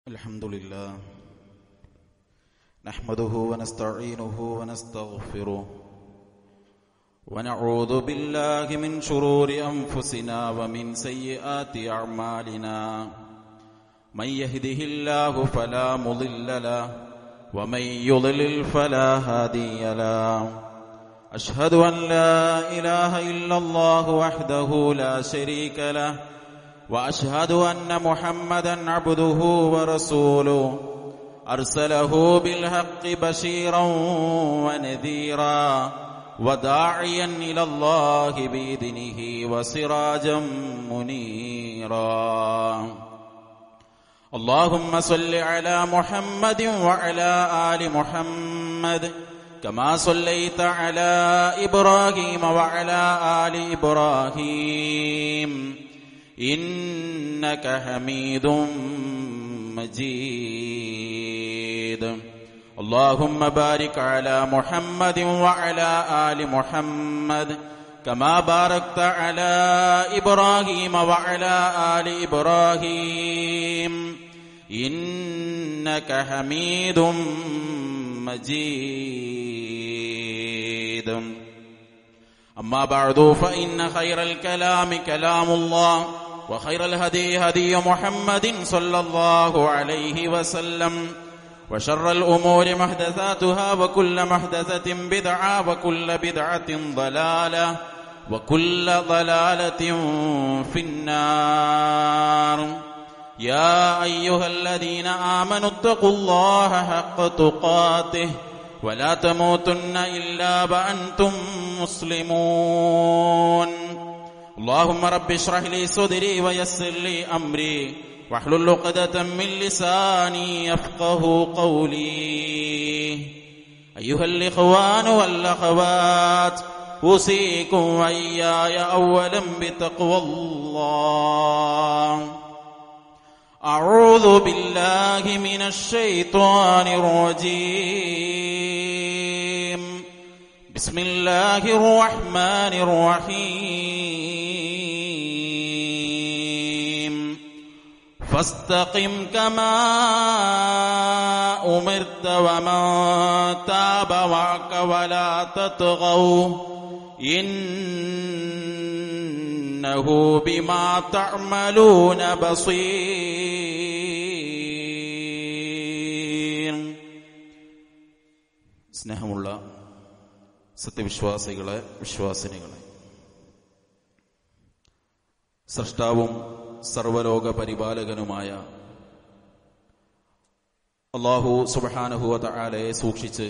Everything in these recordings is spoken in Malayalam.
الحمد لله نحمده ونستعينه ونستغفره ونعوذ بالله من شرور انفسنا ومن سيئات اعمالنا من يهده الله فلا مضل له ومن يضلل فلا هادي له اشهد ان لا اله الا الله وحده لا شريك له واشهد ان محمدا عبده ورسوله ارسله بالحق بشيرا ونذيرا وداعيا الى الله باذنه وسراجا منيرا اللهم صل على محمد وعلى ال محمد كما صليت على ابراهيم وعلى ال ابراهيم انك حميد مجيد اللهم بارك على محمد وعلى ال محمد كما باركت على ابراهيم وعلى ال ابراهيم انك حميد مجيد أما بعد فإن خير الكلام كلام الله وخير الهدي هدي محمد صلى الله عليه وسلم وشر الأمور محدثاتها وكل محدثة بدعة وكل بدعة ضلالة وكل ضلالة في النار يا أيها الذين آمنوا اتقوا الله حق تقاته ولا تموتن إلا وأنتم مسلمون اللهم رب اشرح لي صدري ويسر لي أمري واحلل عقدة من لساني يفقه قولي أيها الإخوان والأخوات أوصيكم وإياي أولا بتقوى الله أعوذ بالله من الشيطان الرجيم بسم الله الرحمن الرحيم فاستقم كما أمرت ومن تاب معك ولا تطغوا إنه بما تعملون بصير സ്നേഹമുള്ള സത്യവിശ്വാസികളെ വിശ്വാസിനികളെ സൃഷ്ടാവും സർവലോക പരിപാലകനുമായ അള്ളാഹു സുബഹാനഹുവ ആലയെ സൂക്ഷിച്ച്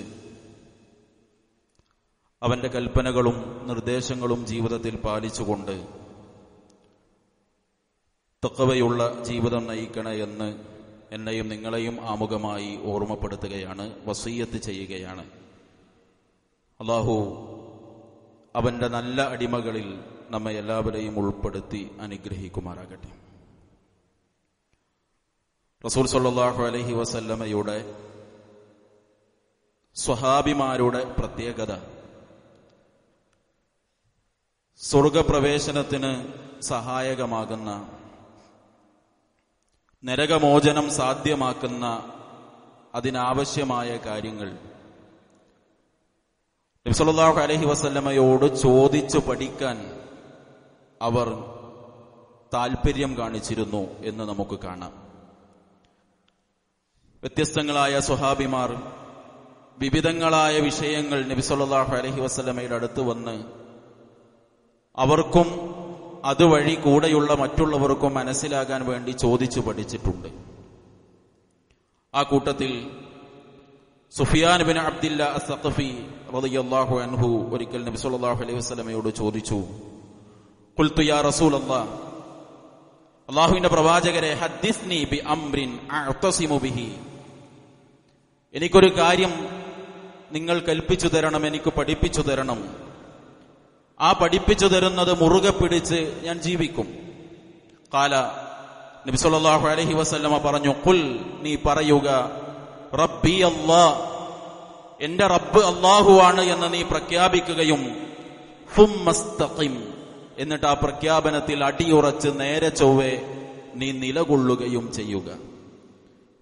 അവന്റെ കൽപ്പനകളും നിർദ്ദേശങ്ങളും ജീവിതത്തിൽ പാലിച്ചുകൊണ്ട് തക്കവയുള്ള ജീവിതം നയിക്കണേ എന്ന് എന്നെയും നിങ്ങളെയും ആമുഖമായി ഓർമ്മപ്പെടുത്തുകയാണ് വസീയത്ത് ചെയ്യുകയാണ് അള്ളാഹു അവന്റെ നല്ല അടിമകളിൽ നമ്മെ എല്ലാവരെയും ഉൾപ്പെടുത്തി അനുഗ്രഹിക്കുമാറാകട്ടെ റസൂൽ സല്ലാഹു അലഹി വസല്ലമയുടെ സ്വഹാബിമാരുടെ പ്രത്യേകത സ്വർഗപ്രവേശനത്തിന് സഹായകമാകുന്ന നരകമോചനം സാധ്യമാക്കുന്ന അതിനാവശ്യമായ കാര്യങ്ങൾ നബ്സല്ലാഹു അലഹി വസല്ലമയോട് ചോദിച്ചു പഠിക്കാൻ അവർ താൽപര്യം കാണിച്ചിരുന്നു എന്ന് നമുക്ക് കാണാം വ്യത്യസ്തങ്ങളായ സ്വഹാബിമാർ വിവിധങ്ങളായ വിഷയങ്ങൾ നബിസല്ലാഹു അലഹി വസ്ലമയുടെ അടുത്ത് വന്ന് അവർക്കും അതുവഴി കൂടെയുള്ള മറ്റുള്ളവർക്കും മനസ്സിലാകാൻ വേണ്ടി ചോദിച്ചു പഠിച്ചിട്ടുണ്ട് ആ കൂട്ടത്തിൽ സുഫിയാൻ ബിൻ അബ്ദില്ല സഖഫി റളിയല്ലാഹു അൻഹു ഒരിക്കൽ നബി സല്ലല്ലാഹു അലൈഹി വസല്ലമയോട് ചോദിച്ചു ഖുൽതു യാ റസൂലല്ലാഹ് അള്ളാഹുവിന്റെ പ്രവാചകരെ ഹദ്ദിസ്നി ബി അംറിൻ അഅ്തസിമു ബിഹി എനിക്കൊരു കാര്യം നിങ്ങൾ കൽപ്പിച്ചു തരണം എനിക്ക് പഠിപ്പിച്ചു തരണം ആ പഠിപ്പിച്ചു തരുന്നത് മുറുകെ പിടിച്ച് ഞാൻ ജീവിക്കും കാല നബി സല്ലല്ലാഹു അലൈഹി വസല്ലമ പറഞ്ഞു കുൽ നീ പറയുക റബ്ബി അല്ലാ എന്റെ റബ്ബ് അള്ളാഹുവാണ് എന്ന് നീ പ്രഖ്യാപിക്കുകയും ഫുമ്മസ്തഖിം എന്നിട്ട് ആ പ്രഖ്യാപനത്തിൽ അടിയുറച്ച് നേരെ ചൊവ്വെ നീ നിലകൊള്ളുകയും ചെയ്യുക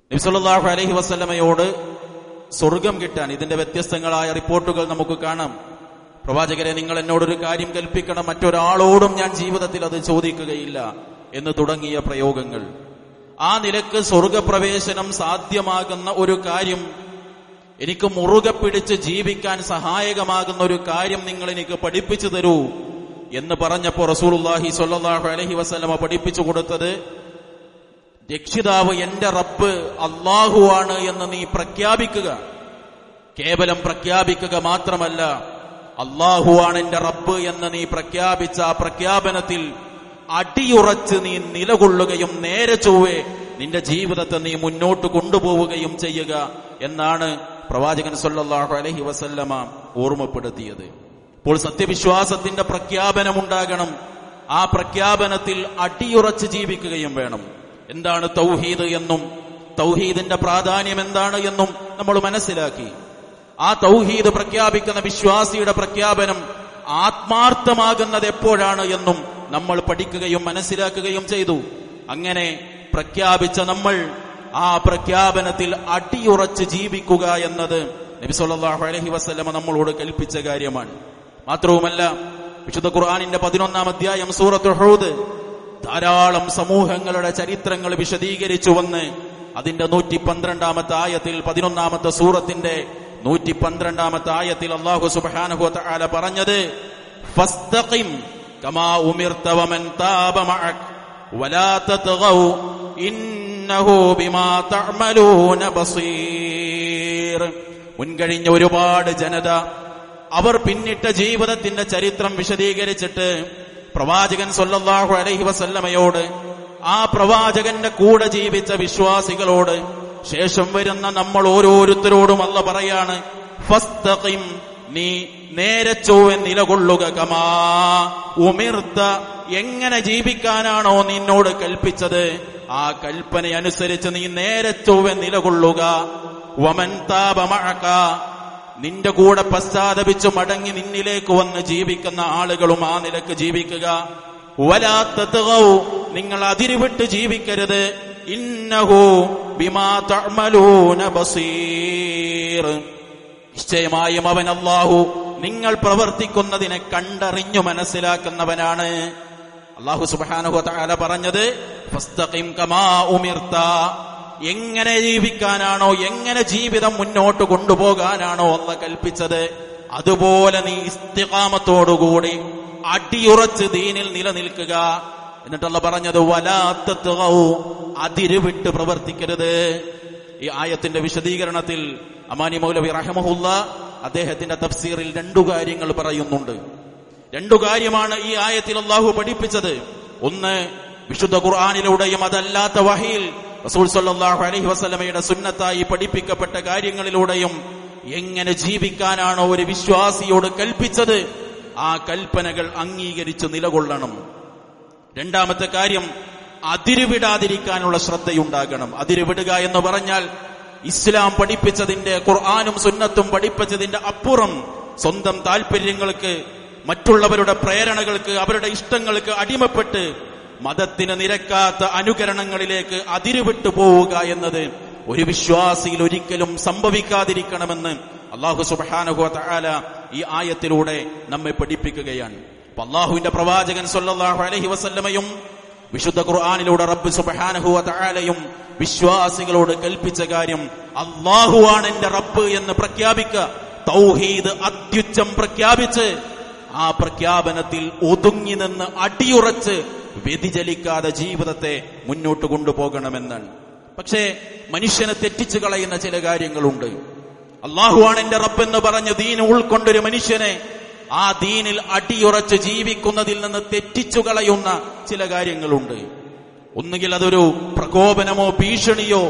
നബിസല്ലാഹു അലഹി വസ്ലമയോട് സ്വർഗം കിട്ടാൻ ഇതിന്റെ വ്യത്യസ്തങ്ങളായ റിപ്പോർട്ടുകൾ നമുക്ക് കാണാം പ്രവാചകരെ നിങ്ങൾ എന്നോടൊരു കാര്യം കൽപ്പിക്കണം മറ്റൊരാളോടും ഞാൻ ജീവിതത്തിൽ അത് ചോദിക്കുകയില്ല എന്ന് തുടങ്ങിയ പ്രയോഗങ്ങൾ ആ നിലക്ക് സ്വർഗപ്രവേശനം സാധ്യമാകുന്ന ഒരു കാര്യം എനിക്ക് മുറുകെ പിടിച്ച് ജീവിക്കാൻ സഹായകമാകുന്ന ഒരു കാര്യം നിങ്ങൾ എനിക്ക് പഠിപ്പിച്ചു തരൂ എന്ന് പറഞ്ഞപ്പോ റസൂലുള്ളാഹി സ്വല്ലല്ലാഹു അലൈഹി വസല്ലമ പഠിപ്പിച്ചു കൊടുത്തത് രക്ഷിതാവ് എന്റെ റബ്ബ് അള്ളാഹുവാണ് എന്ന് നീ പ്രഖ്യാപിക്കുക കേവലം പ്രഖ്യാപിക്കുക മാത്രമല്ല അള്ളാഹുവാണ് എന്റെ റബ്ബ് എന്ന് നീ പ്രഖ്യാപിച്ച ആ പ്രഖ്യാപനത്തിൽ അടിയുറച്ച് നീ നിലകൊള്ളുകയും നേരെ ചൊവ്വേ നിന്റെ ജീവിതത്തെ നീ മുന്നോട്ട് കൊണ്ടുപോവുകയും ചെയ്യുക എന്നാണ് പ്രവാചകൻ സല്ലല്ലാഹു അലൈഹി വസല്ലമ ഓർമ്മപ്പെടുത്തിയത് അപ്പോൾ സത്യവിശ്വാസത്തിന്റെ പ്രഖ്യാപനമുണ്ടാകണം ആ പ്രഖ്യാപനത്തിൽ അടിയുറച്ച് ജീവിക്കുകയും വേണം എന്താണ് തൗഹീദ് എന്നും തൗഹീദിന്റെ പ്രാധാന്യം എന്താണ് എന്നും നമ്മൾ മനസ്സിലാക്കി ആ തൗഹീദ് പ്രഖ്യാപിക്കുന്ന വിശ്വാസിയുടെ പ്രഖ്യാപനം ആത്മാർത്ഥമാകുന്നത് എപ്പോഴാണ് എന്നും നമ്മൾ പഠിക്കുകയും മനസ്സിലാക്കുകയും ചെയ്തു അങ്ങനെ പ്രഖ്യാപിച്ച നമ്മൾ ആ പ്രഖ്യാപനത്തിൽ അടിയുറച്ച് ജീവിക്കുക എന്നത് നബി സല്ലല്ലാഹു അലൈഹി വസല്ലമ നമ്മളോട് കൽപ്പിച്ച കാര്യമാണ് മാത്രവുമല്ല വിശുദ്ധ ഖുർആനിന്റെ പതിനൊന്നാം അധ്യായം സൂറത്ത് ഹൂദ് ധാരാളം സമൂഹങ്ങളുടെ ചരിത്രങ്ങൾ വിശദീകരിച്ചു വന്ന് അതിന്റെ നൂറ്റി പന്ത്രണ്ടാമത്തെ ആയത്തിൽ പതിനൊന്നാമത്തെ സൂറത്തിന്റെ നൂറ്റി പന്ത്രണ്ടാമത്തെ ആയത്തിൽ അള്ളാഹു സുബ്ഹാനഹു വതആല പറഞ്ഞത് ഫസ്തഖിം കമാ ഉമിർത വമൻ താബ മഅക് വലാ തത്ഗൗ ഇന്നഹു ബിമാ തഅമലൂന ബസീർ മുൻകഴിഞ്ഞ ഒരുപാട് ജനത അവർ പിന്നിട്ട ജീവിതത്തിന്റെ ചരിത്രം വിശദീകരിച്ചിട്ട് പ്രവാചകൻ സല്ലല്ലാഹു അലൈഹി വസല്ലമയോട് ആ പ്രവാചകന്റെ കൂടെ ജീവിച്ച വിശ്വാസികളോട് ശേഷം വരുന്ന നമ്മൾ ഓരോരുത്തരോടും അല്ല പറയാണ് ഫസ്തഖിം നീ നേരെ ചൊവ്വെ നിലകൊള്ളുക കമാ ഉമിർത്ത എങ്ങനെ ജീവിക്കാനാണോ നിന്നോട് കൽപ്പിച്ചത് ആ കൽപ്പന അനുസരിച്ച് നീ നേരെ ചൊവ്വെ നിലകൊള്ളുക വമൻ താപമഴക്ക നിന്റെ കൂടെ പശ്ചാത്തപിച്ച് മടങ്ങി നിന്നിലേക്ക് വന്ന് ജീവിക്കുന്ന ആളുകളും ആ നിലക്ക് ജീവിക്കുക വലാത്തോ നിങ്ങൾ അതിരുവിട്ട് ജീവിക്കരുത് ഇന്നഹു ബിമാ തഅമലൂന ബസീർ നിശ്ചയമായും അവൻ അല്ലാഹു നിങ്ങൾ പ്രവർത്തിക്കുന്നതിനെ കണ്ടറിഞ്ഞു മനസ്സിലാക്കുന്നവനാണ് അള്ളാഹു സുബ്ഹാനഹു തആല പറഞ്ഞത് ഫസ്തഖിം കമാ ഉമിർത എങ്ങനെ ജീവിക്കാനാണോ എങ്ങനെ ജീവിതം മുന്നോട്ട് കൊണ്ടുപോകാനാണോ എന്ന് കൽപ്പിച്ചത് അതുപോലെ നീ ഇസ്തികാമത്തോടുകൂടി അടിയുറച്ച് ദീനിൽ നിലനിൽക്കുക എന്നിട്ടല്ല പറഞ്ഞത് വലാത്തോ അതിരുവിട്ട് പ്രവർത്തിക്കരുത് ഈ ആയത്തിന്റെ വിശദീകരണത്തിൽ അമാനി മൗലവി റഹമഹുല്ല അദ്ദേഹത്തിന്റെ തഫ്സീറിൽ രണ്ടു കാര്യങ്ങൾ പറയുന്നുണ്ട് രണ്ടു കാര്യമാണ് ഈ ആയത്തിൽ അള്ളാഹു പഠിപ്പിച്ചത് ഒന്ന് വിശുദ്ധ ഖുർആാനിലൂടെയും അതല്ലാത്ത വഹിയിൽ റസൂൽ സല്ലല്ലാഹു അലൈഹി വസല്ലമയുടെ സുന്നത്തായി പഠിപ്പിക്കപ്പെട്ട കാര്യങ്ങളിലൂടെയും എങ്ങനെ ജീവിക്കാനാണോ ഒരു വിശ്വാസിയോട് കൽപ്പിച്ചത് ആ കൽപ്പനകൾ അംഗീകരിച്ച് നിലകൊള്ളണം രണ്ടാമത്തെ കാര്യം അതിരുവിടാതിരിക്കാനുള്ള ശ്രദ്ധയുണ്ടാകണം അതിരുവിടുക എന്ന് പറഞ്ഞാൽ ഇസ്ലാം പഠിപ്പിച്ചതിന്റെ ഖുർആാനും സുന്നത്തും പഠിപ്പിച്ചതിന്റെ അപ്പുറം സ്വന്തം താല്പര്യങ്ങൾക്ക് മറ്റുള്ളവരുടെ പ്രേരണകൾക്ക് അവരുടെ ഇഷ്ടങ്ങൾക്ക് അടിമപ്പെട്ട് മതത്തിന് നിരക്കാത്ത അനുകരണങ്ങളിലേക്ക് അതിരുവിട്ടു പോവുക എന്നത് ഒരു വിശ്വാസിയിൽ ഒരിക്കലും സംഭവിക്കാതിരിക്കണമെന്ന് അള്ളാഹു സുബാനുഹു തആല ഈ ആയത്തിലൂടെ നമ്മെ പഠിപ്പിക്കുകയാണ് അപ്പൊ അള്ളാഹുവിന്റെ പ്രവാചകൻ സല്ലല്ലാഹു അലൈഹി വസല്ലമയും വിശുദ്ധ ഖുർആാനിലൂടെ റബ്ബ് സുബാനഹു തആലയും വിശ്വാസികളോട് കൽപ്പിച്ച കാര്യം അള്ളാഹുവാണ് എന്റെ റബ്ബ് എന്ന് പ്രഖ്യാപിക്കുക തൗഹീദ് അത്യുച്ചം പ്രഖ്യാപിച്ച് ആ പ്രഖ്യാപനത്തിൽ ഒതുങ്ങി നിന്ന് അടിയുറച്ച് വ്യതിചലിക്കാതെ ജീവിതത്തെ മുന്നോട്ട് കൊണ്ടുപോകണമെന്നാണ് പക്ഷേ മനുഷ്യനെ തെറ്റിച്ചു കളയുന്ന ചില കാര്യങ്ങളുണ്ട് അള്ളാഹുവാണ് എന്റെ റബ്ബെന്ന് പറഞ്ഞ് ദീൻ ഉൾക്കൊണ്ടൊരു മനുഷ്യനെ ആ ദീനിൽ അടിയുറച്ച് ജീവിക്കുന്നതിൽ നിന്ന് തെറ്റിച്ചു കളയുന്ന ചില കാര്യങ്ങളുണ്ട് ഒന്നുകിൽ അതൊരു പ്രകോപനമോ ഭീഷണിയോ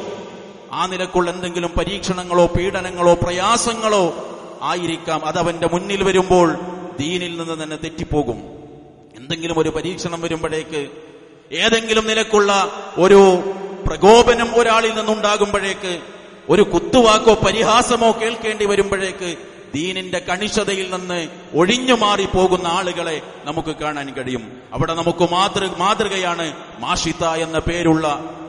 ആ നിലക്കുള്ള എന്തെങ്കിലും പരീക്ഷണങ്ങളോ പീഡനങ്ങളോ പ്രയാസങ്ങളോ ആയിരിക്കാം അതവന്റെ മുന്നിൽ വരുമ്പോൾ ദീനിൽ നിന്ന് തന്നെ തെറ്റിപ്പോകും എന്തെങ്കിലും ഒരു പരീക്ഷണം വരുമ്പോഴേക്ക് ഏതെങ്കിലും നിലക്കുള്ള ഒരു പ്രകോപനം ഒരാളിൽ നിന്നുണ്ടാകുമ്പോഴേക്ക് ഒരു കുത്തുവാക്കോ പരിഹാസമോ കേൾക്കേണ്ടി വരുമ്പോഴേക്ക് ദീനിന്റെ കണിശതയിൽ നിന്ന് ഒഴിഞ്ഞു മാറി പോകുന്ന ആളുകളെ നമുക്ക് കാണാൻ കഴിയും അവിടെ നമുക്ക് മാതൃ മാതൃകയാണ് മാഷിത്ത എന്ന പേരുള്ള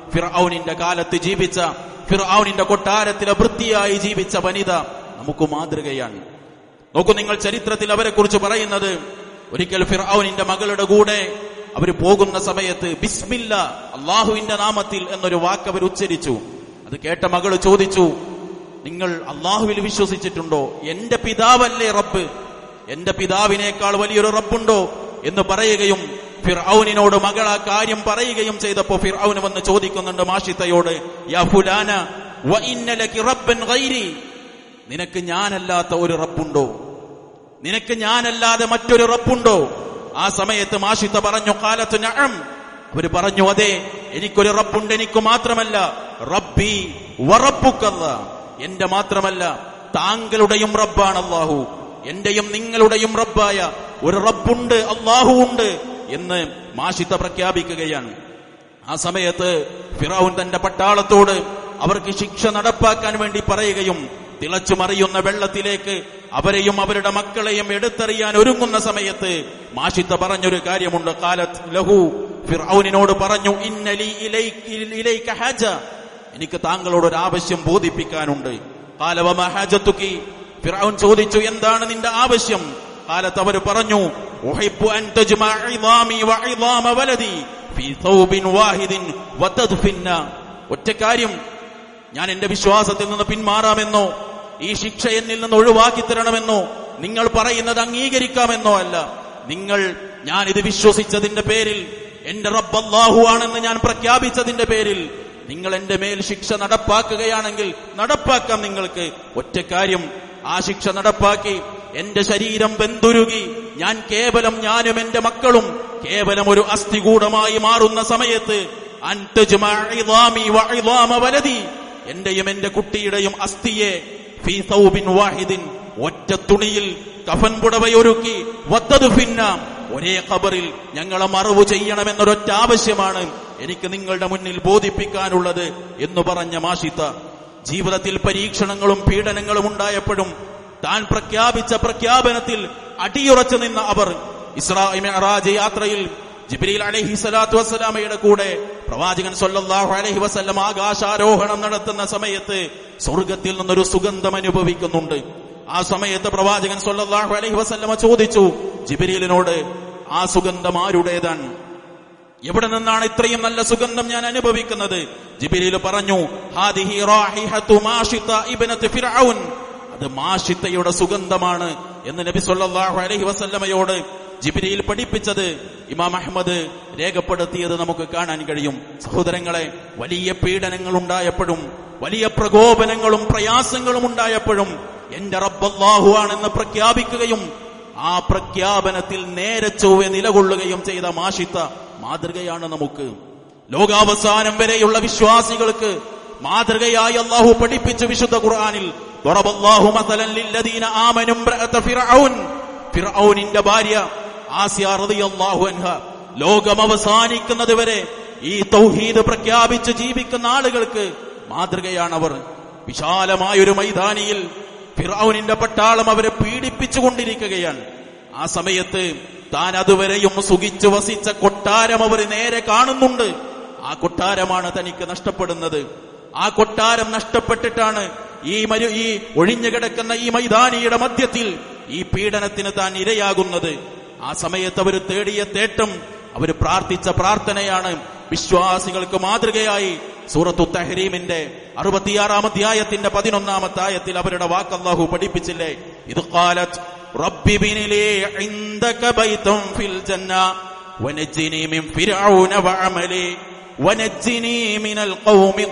ഫിർഔനിന്റെ കാലത്ത് ജീവിച്ച ഫിർഔനിന്റെ കൊട്ടാരത്തിലെ വൃത്തിയായി ജീവിച്ച വനിത നമുക്ക് മാതൃകയാണ് നോക്കൂ നിങ്ങൾ ചരിത്രത്തിൽ അവരെ കുറിച്ച് പറയുന്നത് ഒരിക്കൽ ഫിർഔനിന്റെ മകളുടെ കൂടെ അവർ പോകുന്ന സമയത്ത് ബിസ്മില്ല അള്ളാഹുവിന്റെ നാമത്തിൽ എന്നൊരു വാക്ക് അവർ ഉച്ചരിച്ചു അത് കേട്ട മകള് ചോദിച്ചു നിങ്ങൾ അള്ളാഹുവിൽ വിശ്വസിച്ചിട്ടുണ്ടോ എന്റെ പിതാവല്ലേ റബ്ബ് എന്റെ പിതാവിനേക്കാൾ വലിയൊരു റബ്ബുണ്ടോ എന്ന് പറയുകയും ഫിർഔനിനോട് മകൾ ആ കാര്യം പറയുകയും ചെയ്തപ്പോ ഫിർഔന് വന്ന് ചോദിക്കുന്നുണ്ട് മാഷിത്തയോട് യാ ഫുലാന വ ഇന്ന ലകി റബ്ബൻ ഗൈരി നിനക്ക് ഞാനല്ലാത്ത ഒരു റബ്ബുണ്ടോ നിനക്ക് ഞാനല്ലാതെ മറ്റൊരു റബ്ബുണ്ടോ ആ സമയത്ത് മാഷിത്ത പറഞ്ഞു കാലത്ത് നഅം അവര് പറഞ്ഞു അതെ എനിക്കൊരു റബ്ബുണ്ട് എനിക്ക് മാത്രമല്ല റബ്ബി വറബുക്കല്ല എന്റെ മാത്രമല്ല താങ്കളുടെയും റബ്ബാണ് അള്ളാഹു എന്റെയും നിങ്ങളുടെയും റബ്ബായ ഒരു റബ്ബുണ്ട് അള്ളാഹു ഉണ്ട് എന്ന് മാഷിത്ത പ്രഖ്യാപിക്കുകയാണ് ആ സമയത്ത് ഫിറൌൻ തന്റെ പട്ടാളത്തോട് അവർക്ക് ശിക്ഷ നടപ്പാക്കാൻ വേണ്ടി പറയുകയും തിളച്ചു മറിയുന്ന വെള്ളത്തിലേക്ക് അവരെയും അവരുടെ മക്കളെയും എടുത്തെറിയാൻ ഒരുങ്ങുന്ന സമയത്ത് മാഷിത്ത പറഞ്ഞൊരു കാര്യമുണ്ട് കാലത്ത് ലഹു ഫിറൌനിനോട് പറഞ്ഞു ഇന്നലി ഇലൈക- ഇലൈക ഹാജ എനിക്ക് താങ്കളോട് ഒരു ആവശ്യം ബോധിപ്പിക്കാനുണ്ട് കാലവമ ഹാജത്തുക്കി ഫിറൌൻ ചോദിച്ചു എന്താണ് നിന്റെ ആവശ്യം കാലത്ത് അവർ പറഞ്ഞു ഉഹിബ്ബു അൻ തജ്മഅ ഇളാമി വഇളാമ വലദി ഫീ ഥൗബിൻ വാഹിദിൻ വതദ്ഫിന്ന ഒറ്റ കാര്യം ഞാൻ എന്റെ വിശ്വാസത്തിൽ നിന്ന് പിന്മാറാമെന്നോ ഈ ശിക്ഷ എന്നിൽ നിന്ന് ഒഴിവാക്കി തരണമെന്നോ നിങ്ങൾ പറയുന്നത് അംഗീകരിക്കാമെന്നോ അല്ല നിങ്ങൾ ഞാൻ ഇത് വിശ്വസിച്ചതിന്റെ പേരിൽ എന്റെ റബ്ബ് അല്ലാഹു ആണെന്ന് ഞാൻ പ്രഖ്യാപിച്ചതിന്റെ പേരിൽ നിങ്ങൾ എന്റെ മേൽ ശിക്ഷ നടപ്പാക്കുകയാണെങ്കിൽ നടപ്പാക്കാം നിങ്ങൾക്ക് ഒറ്റ കാര്യം ആ ശിക്ഷ നടപ്പാക്കി എന്റെ ശരീരം വെന്തുരുകി ഞാൻ കേവലം ഞാനും എന്റെ മക്കളും കേവലം ഒരു അസ്ഥികൂടമായി മാറുന്ന സമയത്ത് അൻതജ്മഅ ഇളാമി വഇളാമ വലദി എന്റെയും എന്റെ കുട്ടിയുടെയും അസ്ഥിയെ ഫീ സൗബിൻ വാഹിദിൻ ഒറ്റ തുണിയിൽ കഫൻ പുടവയൊരുക്കി വത്തത് ഭിന്ന ഒരേ ഖബറിൽ ഞങ്ങളെ മറവ് ചെയ്യണമെന്നൊരൊറ്റ ആവശ്യമാണ് എനിക്ക് നിങ്ങളുടെ മുന്നിൽ ബോധിപ്പിക്കാനുള്ളത് എന്ന് പറഞ്ഞ മാഷിത്ത ജീവിതത്തിൽ പരീക്ഷണങ്ങളും പീഡനങ്ങളും ഉണ്ടായപ്പോഴും താൻ പ്രഖ്യാപിച്ച പ്രഖ്യാപനത്തിൽ അടിയുറച്ചു നിന്ന അവർ ഇസ്രാ മിഅ്റാജ് യാത്രയിൽ ജിബ്രീൽ അലൈഹി സ്വലാത്തു വസ്സലാമയുടെ കൂടെ പ്രവാചകൻ സല്ലല്ലാഹു അലൈഹി വസല്ലം ആകാശാരോഹണം നടത്തുന്ന സമയത്ത് സ്വർഗത്തിൽ നിന്നൊരു സുഗന്ധം അനുഭവിക്കുന്നുണ്ട് ആ സമയത്ത് പ്രവാചകൻ സല്ലല്ലാഹു അലൈഹി വസല്ലമ ചോദിച്ചു ജിബ്രീലിനോട് ആ സുഗന്ധം ആരുടേതാണ് എവിടെ നിന്നാണ് ഇത്രയും നല്ല സുഗന്ധം ഞാൻ അനുഭവിക്കുന്നത് ജിബിരിൽ പറഞ്ഞു ഹാദിഹി റാഹിഹത്തു മാഷിത്ത ഇബ്നത്ത് ഫിർഔൻ അത് മാഷിത്തയുടെ സുഗന്ധമാണ് എന്ന് നബി സല്ലല്ലാഹു അലൈഹി വസല്ലമയോട് ജിബിരിയിൽ പഠിപ്പിച്ചത് ഇമാം അഹമ്മദ് രേഖപ്പെടുത്തിയത് നമുക്ക് കാണാൻ കഴിയും സഹോദരങ്ങളെ വലിയ പീഡനങ്ങൾ ഉണ്ടായപ്പോഴും വലിയ പ്രകോപനങ്ങളും പ്രയാസങ്ങളും ഉണ്ടായപ്പോഴും എന്റെ റബ്ബല്ലാഹു ആണെന്ന് പ്രഖ്യാപിക്കുകയും ആ പ്രഖ്യാപനത്തിൽ നേരെ ചൊവ്വെ നിലകൊള്ളുകയും ചെയ്ത മാഷിത്ത മാതൃകയാണ് നമുക്ക് ലോകാവസാനം വരെയുള്ള വിശ്വാസികൾക്ക് മാതൃകയായി അള്ളാഹു പഠിപ്പിച്ച വിശുദ്ധ ഖുർആനിൽ ضربallahu مثلا للذين آمنوا امرأة فرعون ഫിർഔനിന്റെ ഭാര്യ ആസിയ റളിയല്ലാഹു അൻഹ ലോകം അവസാനിക്കുന്നത് വരെ ഈ തൗഹീദ് പ്രഖ്യാപിച്ച് ജീവിക്കുന്ന ആളുകൾക്ക് മാതൃകയാണവർ വിശാലമായൊരു മൈതാനിയിൽ ഫിറൌനിന്റെ പട്ടാളം അവരെ പീഡിപ്പിച്ചുകൊണ്ടിരിക്കുകയാണ് ആ സമയത്ത് താൻ അതുവരെയും സുഖിച്ചു വസിച്ച കൊട്ടാരം അവർ നേരെ കാണുന്നുണ്ട് ആ കൊട്ടാരമാണ് തനിക്ക് നഷ്ടപ്പെടുന്നത് ആ കൊട്ടാരം നഷ്ടപ്പെട്ടിട്ടാണ് ഈ മരു ഈ ഒഴിഞ്ഞു കിടക്കുന്ന ഈ മൈതാനിയുടെ മധ്യത്തിൽ ഈ പീഡനത്തിന് താൻ ഇരയാകുന്നത് ആ സമയത്ത് അവർ തേടിയ തേട്ടം അവർ പ്രാർത്ഥിച്ച പ്രാർത്ഥനയാണ് വിശ്വാസികൾക്ക് മാതൃകയായി സൂറത്തു തഹരീമിന്റെ അറുപത്തിയാറാം അധ്യായത്തിന്റെ പതിനൊന്നാമത്തെ ആയത്തിൽ അവരുടെ വാക്ക് അല്ലാഹു പഠിപ്പിച്ചില്ലേ ഇത് കാലത്ത് റബ്ബി ബിനിലി ഇൻദക ബൈതൻ ഫിൽ ജന്ന വനജ്ജിനി മിൻ ഫിർഔന വഅമലി വനജ്ജിനി മിനൽ ഖൗമി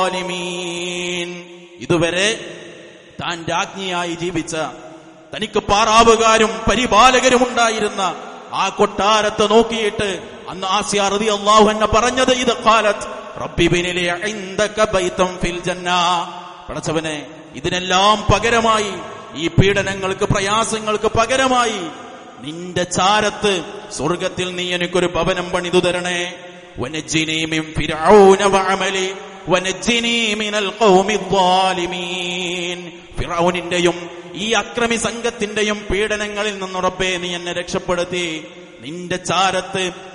ദ്വാലിമീൻ ഇതുവരെ താൻ രാജ്ഞിയായി ജീവിച്ച തനിക്ക് പാറാവുകാരും പരിപാലകരും ഉണ്ടായിരുന്ന ആ കൊട്ടാരത്തെ നോക്കിയിട്ട് അന്ന് ആസിയ റതി അള്ളാഹു എന്നെ പറഞ്ഞത് ഇത് കാലത്ത് റബ്ബിബിനിലെ ഇൻദക ബൈതം ഫിൽ ജന്ന പടച്ചവനെ ഇതിനെല്ലാം പകരമായി ഈ പീഡനങ്ങൾക്ക് പ്രയാസങ്ങൾക്ക് പകരമായി നിന്റെ ചാരത്ത് സ്വർഗത്തിൽ നീ എനിക്കൊരു ഭവനം പണിതു തരണേ വനജ്ജിനി മിൻ ഫിർഔന വഅമലി വനജ്ജിനി മിനൽ ഖൗമി ദ്വാലിമീൻ ഫിറൌനിന്റെയും ഈ അക്രമി സംഘത്തിന്റെയും പീഡനങ്ങളിൽ നിന്ന് റബ്ബേ നീ എന്നെ രക്ഷപ്പെടുത്തി നിന്റെ ചാരത്ത്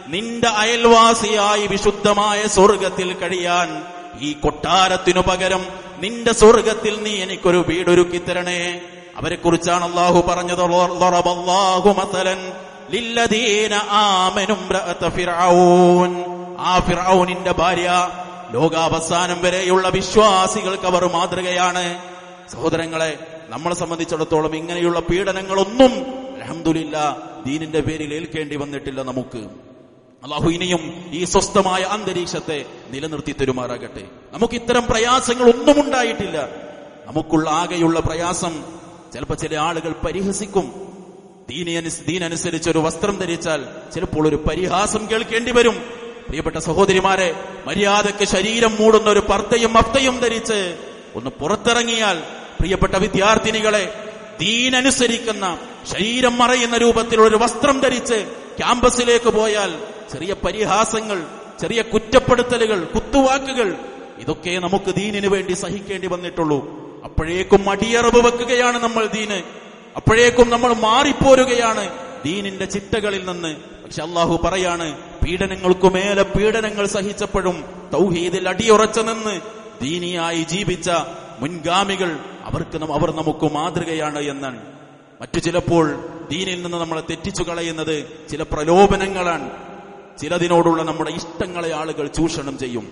നിന്റെ അയൽവാസിയായി വിശുദ്ധമായ സ്വർഗത്തിൽ കഴിയാൻ ഈ കൊട്ടാരത്തിനു പകരം നിന്റെ സ്വർഗത്തിൽ നീ എനിക്കൊരു വീടൊരുക്കി തരണേ അവരെ കുറിച്ചാണ് അള്ളാഹു പറഞ്ഞത് ളറബല്ലാഹു മസലൻ ലില്ലദീന ആമനും ഇംറഅത ഫിർഔൻ ആ ഫിർഔനിന്റെ ഭാര്യ ലോകാവസാനം വരെയുള്ള വിശ്വാസികൾക്ക് അവർ മാതൃകയാണ് സഹോദരങ്ങളെ നമ്മളെ സംബന്ധിച്ചിടത്തോളം ഇങ്ങനെയുള്ള പീഡനങ്ങളൊന്നും അലഹമില്ല ദീനിന്റെ പേരിൽ ഏൽക്കേണ്ടി വന്നിട്ടില്ല നമുക്ക് അള്ളാഹു ഇനിയും ഈ സ്വസ്ഥമായ അന്തരീക്ഷത്തെ നിലനിർത്തി തരുമാറാകട്ടെ നമുക്ക് ഇത്തരം പ്രയാസങ്ങൾ ഒന്നും ഉണ്ടായിട്ടില്ല നമുക്കുള്ള ആകെയുള്ള പ്രയാസം ചിലപ്പോൾ ചില ആളുകൾ പരിഹസിക്കും ദീനനുസ് ദീനനുസരിച്ച് ഒരു വസ്ത്രം ധരിച്ചാൽ ചിലപ്പോൾ ഒരു പരിഹാസം കേൾക്കേണ്ടി വരും പ്രിയപ്പെട്ട സഹോദരിമാരെ മര്യാദക്ക് ശരീരം മൂടുന്ന ഒരു പർത്തയും മഫ്തയും ധരിച്ച് ഒന്ന് പുറത്തിറങ്ങിയാൽ പ്രിയപ്പെട്ട വിദ്യാർത്ഥിനികളെ ദീനനുസരിക്കുന്ന ശരീരം മറയുന്ന രൂപത്തിലുള്ള ഒരു വസ്ത്രം ധരിച്ച് ക്യാമ്പസിലേക്ക് പോയാൽ ചെറിയ പരിഹാസങ്ങൾ ചെറിയ കുറ്റപ്പെടുത്തലുകൾ കുത്തുവാക്കുകൾ ഇതൊക്കെ നമുക്ക് ദീനിനു വേണ്ടി സഹിക്കേണ്ടി വന്നിട്ടുള്ളൂ അപ്പോഴേക്കും അടിയറവ് വെക്കുകയാണ് നമ്മൾ ദീന് അപ്പോഴേക്കും നമ്മൾ മാറിപ്പോരുകയാണ് ദീനിന്റെ ചിട്ടകളിൽ നിന്ന് പക്ഷെ അള്ളാഹു പറയാണ് പീഡനങ്ങൾക്കു മേലെ പീഡനങ്ങൾ സഹിച്ചപ്പോഴും തൗഹീദിൽ അടിയുറച്ചു നിന്ന് ദീനിയായി ജീവിച്ച മുൻഗാമികൾ അവർക്ക് നം- അവർ നമുക്ക് മാതൃകയാണ് എന്നാണ് മറ്റു ചിലപ്പോൾ ദീനിൽ നിന്ന് നമ്മളെ തെറ്റിച്ചു കളയുന്നത് ചില പ്രലോഭനങ്ങളാണ് ചിലതിനോടുള്ള നമ്മുടെ ഇഷ്ടങ്ങളെ ആളുകൾ ചൂഷണം ചെയ്യും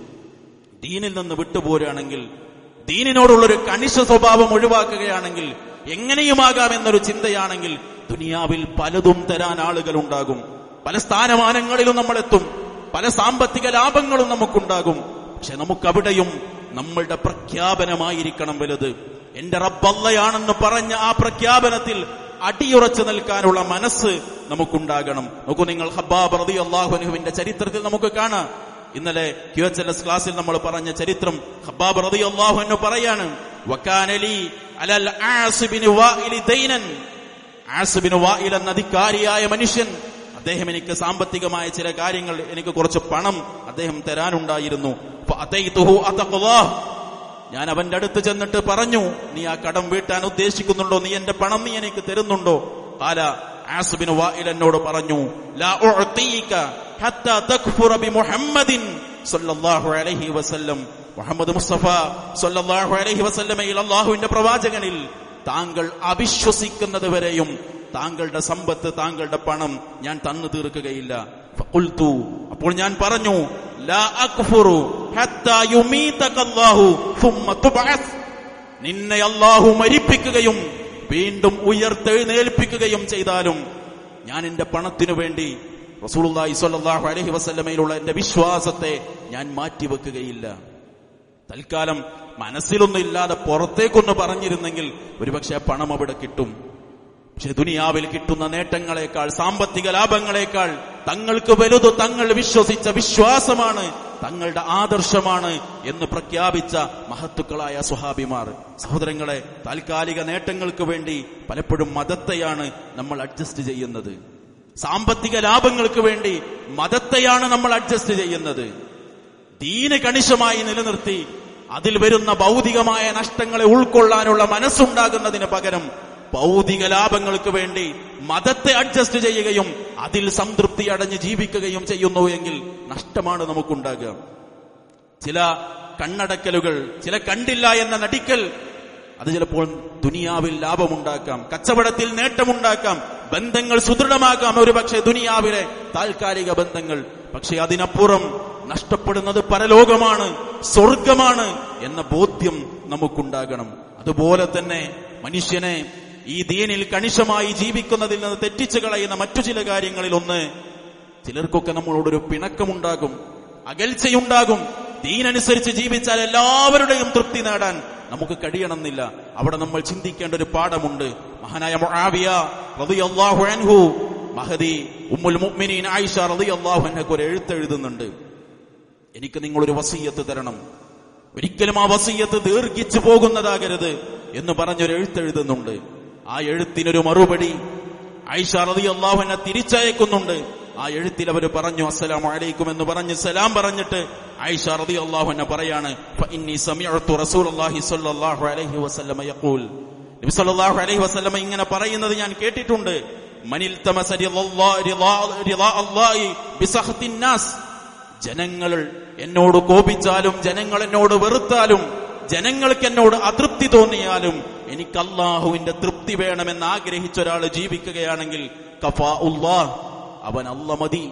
ദീനിൽ നിന്ന് വിട്ടുപോരുകയാണെങ്കിൽ ദീനിനോടുള്ളൊരു കണിശ സ്വഭാവം ഒഴിവാക്കുകയാണെങ്കിൽ എങ്ങനെയുമാകാം എന്നൊരു ചിന്തയാണെങ്കിൽ ദുനിയാവിൽ പലതും തരാൻ ആളുകൾ ഉണ്ടാകും പല സ്ഥാനമാനങ്ങളിലും നമ്മളെത്തും പല സാമ്പത്തിക ലാഭങ്ങളും നമുക്കുണ്ടാകും പക്ഷെ നമുക്കവിടെയും നമ്മളുടെ പ്രഖ്യാപനമായിരിക്കണം വലുത് എന്റെ റബ്ബല്ലയാണെന്ന് പറഞ്ഞ ആ പ്രഖ്യാപനത്തിൽ അടിയുറച്ചു നിൽക്കാനുള്ള മനസ്സ് നമുക്കുണ്ടാകണം നോക്കൂ നിങ്ങൾ ഹബ്ബാബ് റതി അള്ളാഹുനുവിന്റെ ചരിത്രത്തിൽ നമുക്ക് കാണാം ഇന്നലെ ക്യു എച്ച് എൽ എസ് ക്ലാസ്സിൽ നമ്മൾ പറഞ്ഞ ചരിത്രം ഹബ്ബാബ് റതി അള്ളാഹുനു പറയാണ് വക്കാനലി അലൽ ആസിബിന് വാഇലി ദൈനൻ ആസിബിന് വാഇൽ എന്ന അധികാരിയായ മനുഷ്യൻ അദ്ദേഹം എനിക്ക് സാമ്പത്തികമായ ചില കാര്യങ്ങൾ എനിക്ക് കുറച്ച് പണം അദ്ദേഹം തരാനുണ്ടായിരുന്നു ഫഅതൈതുഹു അതഖ്വാഹ്. ഞാൻ അവന്റെ അടുത്ത് ചെന്നിട്ട് പറഞ്ഞു നീ ആ കടം വീട്ടാൻ ഉദ്ദേശിക്കുന്നുണ്ടോ നീ എന്റെ പണം നീ എനിക്ക് തരുന്നുണ്ടോ കാല ആസിബിന് വായിൽ എന്നോട് പറഞ്ഞു ലാ ഉഅ്തീക ഹത്താ തക്ഫുറ ബി മുഹമ്മദിൻ സല്ലല്ലാഹു അലൈഹി വസല്ലം മുഹമ്മദ് മുസ്തഫ സല്ലല്ലാഹു അലൈഹി വസല്ലമയിൽ അള്ളാഹുവിന്റെ പ്രവാചകനിൽ താങ്കൾ അവിശ്വസിക്കുന്നത് വരെയും താങ്കളുടെ സമ്പത്ത് താങ്കളുടെ പണം ഞാൻ തന്നു തീർക്കുകയില്ല ഫഖുൽതു അപ്പോൾ ഞാൻ പറഞ്ഞു ലാ അക്ഫുറു ഹത്താ യുമീതക അല്ലാഹു സുമ്മ തുബ്അസ് നിന്നെ അല്ലാഹു മരിപ്പിക്കുകയും വീണ്ടും ഉയർത്തെഴുന്നേൽപ്പിക്കുകയും ചെയ്താലും ഞാൻ എന്റെ പണത്തിനു വേണ്ടി റസൂലുള്ളാഹി സ്വല്ലല്ലാഹു അലൈഹി വസല്ലമയിലുള്ള എന്റെ വിശ്വാസത്തെ ഞാൻ മാറ്റിവെക്കുകയില്ല തൽക്കാലം മനസ്സിലൊന്നും ഇല്ലാതെ പുറത്തേക്കൊന്ന് പറഞ്ഞിരുന്നെങ്കിൽ ഒരുപക്ഷെ ആ പണം അവിടെ കിട്ടും പക്ഷെ ദുനിയാവിൽ കിട്ടുന്ന നേട്ടങ്ങളെക്കാൾ സാമ്പത്തിക ലാഭങ്ങളെക്കാൾ തങ്ങൾക്ക് വലുത് തങ്ങൾ വിശ്വസിച്ച വിശ്വാസമാണ് തങ്ങളുടെ ആദർശമാണ് എന്ന് പ്രഖ്യാപിച്ച മഹത്തുക്കളായ സ്വഹാബിമാർ സഹോദരങ്ങളെ താൽക്കാലിക നേട്ടങ്ങൾക്ക് വേണ്ടി പലപ്പോഴും മതത്തെയാണ് നമ്മൾ അഡ്ജസ്റ്റ് ചെയ്യുന്നത് സാമ്പത്തിക ലാഭങ്ങൾക്ക് വേണ്ടി മതത്തെയാണ് നമ്മൾ അഡ്ജസ്റ്റ് ചെയ്യുന്നത് ദീന് കണിശമായി നിലനിർത്തി അതിൽ വരുന്ന ഭൗതികമായ നഷ്ടങ്ങളെ ഉൾക്കൊള്ളാനുള്ള മനസ്സുണ്ടാകുന്നതിന് പകരം ഭൗതിക ലാഭങ്ങൾക്ക് വേണ്ടി മതത്തെ അഡ്ജസ്റ്റ് ചെയ്യുകയും അതിൽ സംതൃപ്തി അടഞ്ഞ് ജീവിക്കുകയും ചെയ്യുന്നു എങ്കിൽ നഷ്ടമാണ് നമുക്കുണ്ടാകുക ചില കണ്ണടക്കലുകൾ ചില കണ്ടില്ല എന്ന നടിക്കൽ അത് ചിലപ്പോൾ ദുനിയാവിൽ ലാഭമുണ്ടാക്കാം കച്ചവടത്തിൽ നേട്ടമുണ്ടാക്കാം ബന്ധങ്ങൾ സുദൃഢമാക്കാം ഒരുപക്ഷെ ദുനിയാവിലെ താൽക്കാലിക ബന്ധങ്ങൾ പക്ഷെ അതിനപ്പുറം നഷ്ടപ്പെടുന്നത് പരലോകമാണ് സ്വർഗമാണ് എന്ന ബോധ്യം നമുക്കുണ്ടാകണം അതുപോലെ തന്നെ മനുഷ്യനെ ഈ ദീനിൽ കണിശമായി ജീവിക്കുന്നതിൽ നിന്ന് തെറ്റിച്ചു കളയുന്ന മറ്റു ചില കാര്യങ്ങളിൽ ഒന്ന് ചിലർക്കൊക്കെ നമ്മളോടൊരു പിണക്കമുണ്ടാകും അകൽച്ചയുണ്ടാകും ദീനനുസരിച്ച് ജീവിച്ചാൽ എല്ലാവരുടെയും തൃപ്തി നേടാൻ നമുക്ക് കഴിയണമെന്നില്ല അവിടെ നമ്മൾ ചിന്തിക്കേണ്ട ഒരു പാഠമുണ്ട് മഹാനായ മുആവിയ റളിയല്ലാഹു അൻഹു മഹദി ഉമ്മുൽ മുഅ്മിനീൻ ആയിഷ റളിയല്ലാഹു അൻഹക്ക് ഒരു എഴുത്തെഴുതുന്നുണ്ട് എനിക്ക് നിങ്ങളൊരു വസീയത്ത് തരണം ഒരിക്കലും ആ വസീയത്ത് ദീർഘിച്ചു പോകുന്നതാകരുത് എന്ന് പറഞ്ഞൊരു എഴുത്തെഴുതുന്നുണ്ട് ആ എഴുത്തിനൊരു മറുപടി ഐഷ റതി അള്ളാഹുവിനെ തിരിച്ചയക്കുന്നുണ്ട് ആ എഴുത്തിൽ അവർ പറഞ്ഞു അസ്സലാം അലൈക്കും എന്ന് പറഞ്ഞ് സലാം പറഞ്ഞിട്ട് ഐഷ റതി അള്ളാഹുവിനെ പറയാണ് "ഫഇന്നി സമിഅ്തു റസൂലുള്ളാഹി സ്വല്ലല്ലാഹു അലൈഹി വസല്ലമ യഖൂൽ നബി സല്ലല്ലാഹു അലൈഹി വസല്ലമ ഇങ്ങനെ പറയുന്നത് ഞാൻ കേട്ടിട്ടുണ്ട് മനിൽ തമസ റിളല്ലാ- റിളാ- റിളാ അല്ലാഹി ബിസഖത്തിൻ നാസ് ജനങ്ങൾ എന്നോട് കോപിച്ചാലും ജനങ്ങൾ എന്നോട് വെറുത്താലും ജനങ്ങൾക്ക് എന്നോട് അതൃപ്തി തോന്നിയാലും എനിക്ക് അള്ളാഹുവിന്റെ തൃപ്തി വേണമെന്ന് ആഗ്രഹിച്ച ഒരാൾ ജീവിക്കുകയാണെങ്കിൽ കഫാ ഉല്ലാഹ് അവൻ അല്ല മതി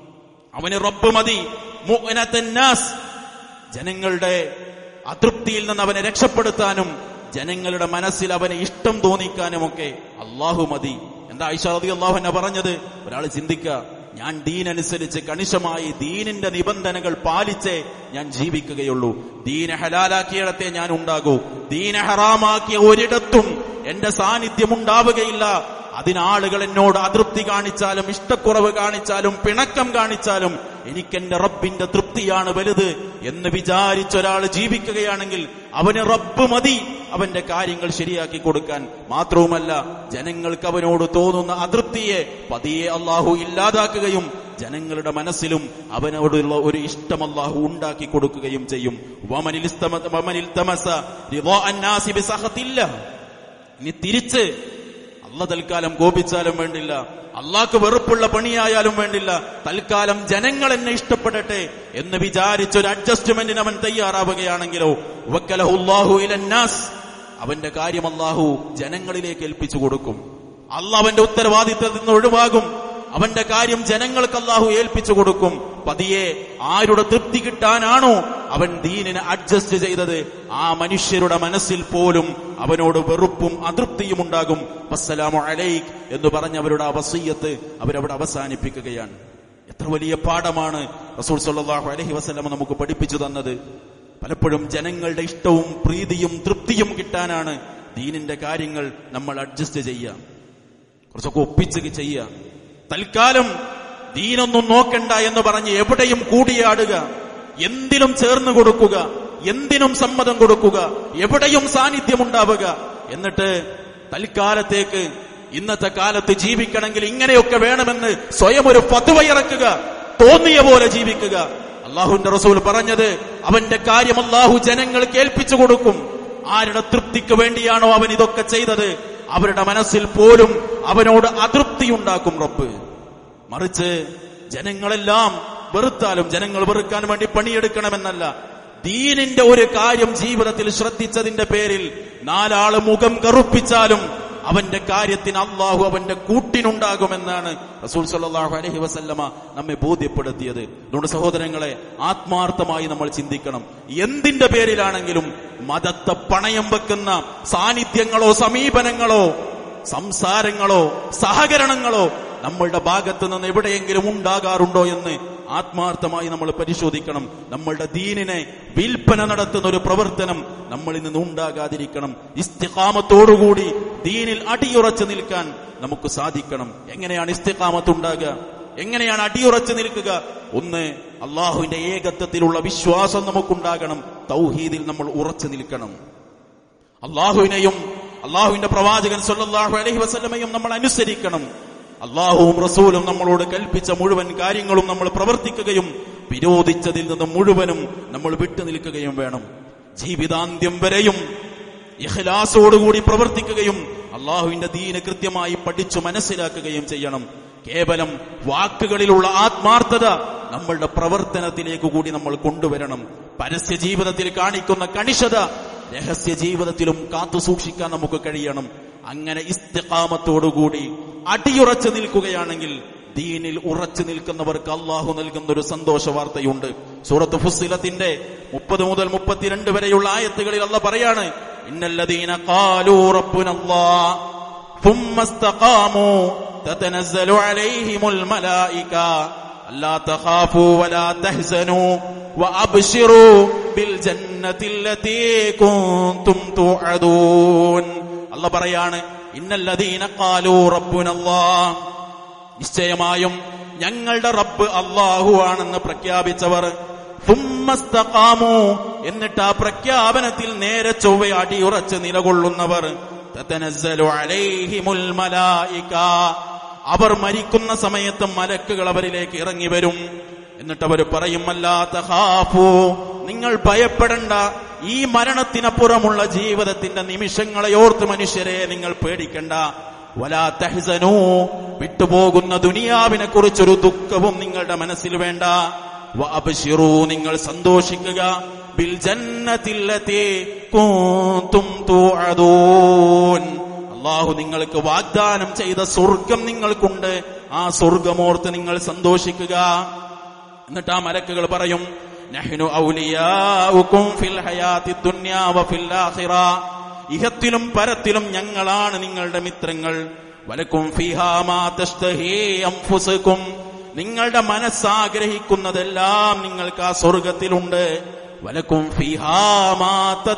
അവന് റബ്ബ് മതി മുഅ്നത്തന്നാസ് ജനങ്ങളുടെ അതൃപ്തിയിൽ നിന്ന് അവനെ രക്ഷപ്പെടുത്താനും ജനങ്ങളുടെ മനസ്സിൽ അവനെ ഇഷ്ടം തോന്നിക്കാനുമൊക്കെ അള്ളാഹു മതി എന്താ ഐഷ റതി അള്ളാഹു പറഞ്ഞത് ഒരാൾ ചിന്തിക്ക ഞാൻ ദീനനുസരിച്ച് കണിശമായി ദീനിന്റെ നിബന്ധനകൾ പാലിച്ചേ ഞാൻ ജീവിക്കുകയുള്ളൂ ദീന ഹലാലാക്കിയിടത്തെ ഞാൻ ഉണ്ടാകൂ ദീന ഹറാമാക്കിയ ഒരിടത്തും എന്റെ സാന്നിധ്യം ഉണ്ടാവുകയില്ല അതിനാളുകൾ എന്നോട് അതൃപ്തി കാണിച്ചാലും ഇഷ്ടക്കുറവ് കാണിച്ചാലും പിണക്കം കാണിച്ചാലും എനിക്കെന്റെ റബ്ബിന്റെ തൃപ്തിയാണ് വലുത് എന്ന് വിചാരിച്ചൊരാൾ ജീവിക്കുകയാണെങ്കിൽ അവന് റബ്ബ് മതി അവന്റെ കാര്യങ്ങൾ ശരിയാക്കി കൊടുക്കാൻ മാത്രവുമല്ല ജനങ്ങൾക്ക് അവനോട് തോന്നുന്ന അതൃപ്തിയെ പതിയെ അള്ളാഹു ഇല്ലാതാക്കുകയും ജനങ്ങളുടെ മനസ്സിലും അവനോടുള്ള ഒരു ഇഷ്ടം അള്ളാഹു ഉണ്ടാക്കി കൊടുക്കുകയും ചെയ്യും വമനിൽ ഇസ്തമ- വമനിൽ തമസ റിളാ അന്നാസി ബിസഖത്തില്ല. ഇനി തിരിച്ച് അല്ല തൽക്കാലം കോപിച്ചാലും വേണ്ടില്ല അള്ളാഹ്ക്ക് വെറുപ്പുള്ള പണിയായാലും വേണ്ടില്ല തൽക്കാലം ജനങ്ങൾ എന്നെ ഇഷ്ടപ്പെടട്ടെ എന്ന് വിചാരിച്ചൊരു അഡ്ജസ്റ്റ്മെന്റിന് അവൻ തയ്യാറാവുകയാണെങ്കിലോ വക്കലഹുല്ലാഹു ഇലന്നാസ് അവന്റെ കാര്യം അള്ളാഹു ജനങ്ങളിലേക്ക് ഏൽപ്പിച്ചു കൊടുക്കും അല്ല അവന്റെ ഉത്തരവാദിത്തത്തിൽ നിന്ന് ഒഴിവാകും അവന്റെ കാര്യം ജനങ്ങൾക്ക് അള്ളാഹു ഏൽപ്പിച്ചു കൊടുക്കും പതിയെ ആരുടെ തൃപ്തി കിട്ടാനാണോ അവൻ ദീനിനെ അഡ്ജസ്റ്റ് ചെയ്തത് ആ മനുഷ്യരുടെ മനസ്സിൽ പോലും അവനോട് വെറുപ്പും അതൃപ്തിയും ഉണ്ടാകും വസ്സലാമു അലൈക് എന്ന് പറഞ്ഞ അവരുടെ ആ വസീയത്ത് അവരവിടെ അവസാനിപ്പിക്കുകയാണ് എത്ര വലിയ പാഠമാണ് റസൂൽ സല്ലല്ലാഹു അലൈഹി വസല്ലം നമുക്ക് പഠിപ്പിച്ചു തന്നത് പലപ്പോഴും ജനങ്ങളുടെ ഇഷ്ടവും പ്രീതിയും തൃപ്തിയും കിട്ടാനാണ് ദീനിന്റെ കാര്യങ്ങൾ നമ്മൾ അഡ്ജസ്റ്റ് ചെയ്യുക കുറച്ചൊക്കെ ഒപ്പിച്ച് ചെയ്യുക തൽക്കാലം ദീനൊന്നും നോക്കണ്ട എന്ന് പറഞ്ഞ് എവിടെയും കൂടിയാടുക എന്തിലും ചേർന്ന് കൊടുക്കുക എന്തിനും സമ്മതം കൊടുക്കുക എവിടെയും സാന്നിധ്യം ഉണ്ടാവുക എന്നിട്ട് തൽക്കാലത്തേക്ക് ഇന്നത്തെ കാലത്ത് ജീവിക്കണമെങ്കിൽ ഇങ്ങനെയൊക്കെ വേണമെന്ന് സ്വയം ഒരു പതുവയിറക്കുക തോന്നിയ പോലെ ജീവിക്കുക അള്ളാഹുവിന്റെ റസൂൽ പറഞ്ഞത് അവന്റെ കാര്യം അള്ളാഹു ജനങ്ങൾ കേൾപ്പിച്ചു കൊടുക്കും ആരുടെ തൃപ്തിക്ക് വേണ്ടിയാണോ അവൻ ഇതൊക്കെ ചെയ്തത് അവരുടെ മനസ്സിൽ പോലും അവനോട് അതൃപ്തി ഉണ്ടാക്കും റബ്ബ് മറിച്ച് ജനങ്ങളെല്ലാം വെറുത്താലും ജനങ്ങൾ വെറുക്കാൻ വേണ്ടി പണിയെടുക്കണമെന്നല്ല ദീനിന്റെ ഒരു കാര്യം ജീവിതത്തിൽ ശ്രദ്ധിച്ചതിന്റെ പേരിൽ നാലാള് മുഖം കറുപ്പിച്ചാലും അവന്റെ കാര്യത്തിന് അള്ളാഹു അവന്റെ കൂട്ടിനുണ്ടാകുമെന്നാണ് റസൂൽ സല്ലല്ലാഹു അലൈഹി വസല്ലമ നമ്മെ ബോധ്യപ്പെടുത്തിയത് അതുകൊണ്ട് സഹോദരങ്ങളെ ആത്മാർത്ഥമായി നമ്മൾ ചിന്തിക്കണം എന്തിന്റെ പേരിലാണെങ്കിലും മതത്തെ പണയം വെക്കുന്ന സാന്നിധ്യങ്ങളോ സമീപനങ്ങളോ സംസാരങ്ങളോ സഹകരണങ്ങളോ നമ്മളുടെ ഭാഗത്ത് നിന്ന് എവിടെയെങ്കിലും ഉണ്ടാകാറുണ്ടോ എന്ന് ആത്മാർത്ഥമായി നമ്മൾ പരിശോധിക്കണം നമ്മളുടെ ദീനിനെ വിൽപ്പന നടത്തുന്ന ഒരു പ്രവർത്തനം നമ്മളിൽ നിന്ന് ഉണ്ടാകാതിരിക്കണം ഇസ്തിഖാമത്തോടുകൂടി ദീനിൽ അടിയുറച്ചു നിൽക്കാൻ നമുക്ക് സാധിക്കണം എങ്ങനെയാണ് ഇസ്തിഖാമത്ത് ഉണ്ടാകുക എങ്ങനെയാണ് അടിയുറച്ചു നിൽക്കുക ഒന്ന് അള്ളാഹുവിന്റെ ഏകത്വത്തിലുള്ള വിശ്വാസം നമുക്കുണ്ടാകണം തൗഹീദിൽ നമ്മൾ ഉറച്ചു നിൽക്കണം അള്ളാഹുവിനെയും അള്ളാഹുവിന്റെ പ്രവാചകൻ സല്ലല്ലാഹു അലൈഹി വസല്ലമയും നമ്മൾ അനുസരിക്കണം അള്ളാഹുവും റസൂലും നമ്മളോട് കൽപ്പിച്ച മുഴുവൻ കാര്യങ്ങളും നമ്മൾ പ്രവർത്തിക്കുകയും വിരോധിച്ചതിൽ നിന്ന് മുഴുവനും നമ്മൾ വിട്ടു നിൽക്കുകയും വേണം ജീവിതാന്ത്യം വരെയും ഇഖ്ലാസോടുകൂടി പ്രവർത്തിക്കുകയും അള്ളാഹുവിന്റെ ദീന് കൃത്യമായി പഠിച്ചു മനസ്സിലാക്കുകയും ചെയ്യണം കേവലം വാക്കുകളിലുള്ള ആത്മാർത്ഥത നമ്മളുടെ പ്രവർത്തനത്തിലേക്ക് കൂടി നമ്മൾ കൊണ്ടുവരണം പരസ്യ ജീവിതത്തിൽ കാണിക്കുന്ന കണിശത രഹസ്യ ജീവിതത്തിലും കാത്തു സൂക്ഷിക്കാൻ നമുക്ക് കഴിയണം അങ്ങനെ ഇസ്തിഖാമത്തോടുകൂടി അടിയുറച്ചു നിൽക്കുകയാണെങ്കിൽ ദീനിൽ ഉറച്ചു നിൽക്കുന്നവർക്ക് അള്ളാഹു നൽകുന്ന ഒരു സന്തോഷ വാർത്തയുണ്ട് സൂറത്ത് ഫുസിലത്തിന്റെ മുപ്പത് മുതൽ മുപ്പത്തിരണ്ട് വരെയുള്ള ആയത്തുകളിൽ അല്ല പറയാണ് ഇന്നല്ലദീന ഖാലൂ റബ്ബുനല്ലാഹ് ثم استقاموا تتنزل عليهم الملائكة ألا تخافوا ولا تحزنوا وأبشروا بالجنة التي كنتم توعدون الله പറയാണ് ഇന്നല്ലദീന ഖാലൂ റബ്ബുനല്ലാഹ് നിശ്ചയമായും ഞങ്ങളുടെ റബ്ബ് അള്ളാഹു ആണെന്ന് പ്രഖ്യാപിച്ചവർ തുമ്മസ്തഖാമു എന്നിട്ട് ആ പ്രഖ്യാപനത്തിൽ നേരെ ചൊവ്വ അടിയുറച്ച് നിലകൊള്ളുന്നവർ തതനസ്സലു അലൈഹിമുൽ മലായിക അവർ മരിക്കുന്ന സമയത്ത് മലക്കുകൾ അവരിലേക്ക് ഇറങ്ങി വരും എന്നിട്ട് അവർ പറയും അല്ലാത്ത ഹാഫു നിങ്ങൾ ഭയപ്പെടണ്ട ഈ മരണത്തിനപ്പുറമുള്ള ജീവിതത്തിന്റെ നിമിഷങ്ങളെ ഓർത്ത് മനുഷ്യരെ നിങ്ങൾ പേടിക്കണ്ട വലാ തഹ്സനൂ വിട്ടുപോകുന്ന ദുനിയാവിനെ കുറിച്ചൊരു ദുഃഖവും നിങ്ങളുടെ മനസ്സിൽ വേണ്ട വഅബ്ശിറൂ നിങ്ങൾ സന്തോഷിക്കുക ബിൽ ജന്നത്തില്ലത്തി കുന്തും തുഅദൂൻ അള്ളാഹു നിങ്ങൾക്ക് വാഗ്ദാനം ചെയ്ത സ്വർഗം നിങ്ങൾക്കുണ്ട് ആ സ്വർഗമോർത്ത് നിങ്ങൾ സന്തോഷിക്കുക എന്നിട്ട് ആ മലക്കുകൾ പറയും നഹ്നു ഔലിയാഉകും ഫിൽ ഹയാത്തി ദുനിയാ വഫിൽ ആഖിറ ഇഹത്തിലും പരത്തിലും ഞങ്ങളാണ് നിങ്ങളുടെ മിത്രങ്ങൾ വലക്കും ഫിഹാ മാ തസ്തഹി അൻഫുസുകും നിങ്ങളുടെ മനസ്സാഗ്രഹിക്കുന്നതെല്ലാം നിങ്ങൾക്ക് ആ സ്വർഗത്തിലുണ്ട് വലക്കും ഫിഹാ മാ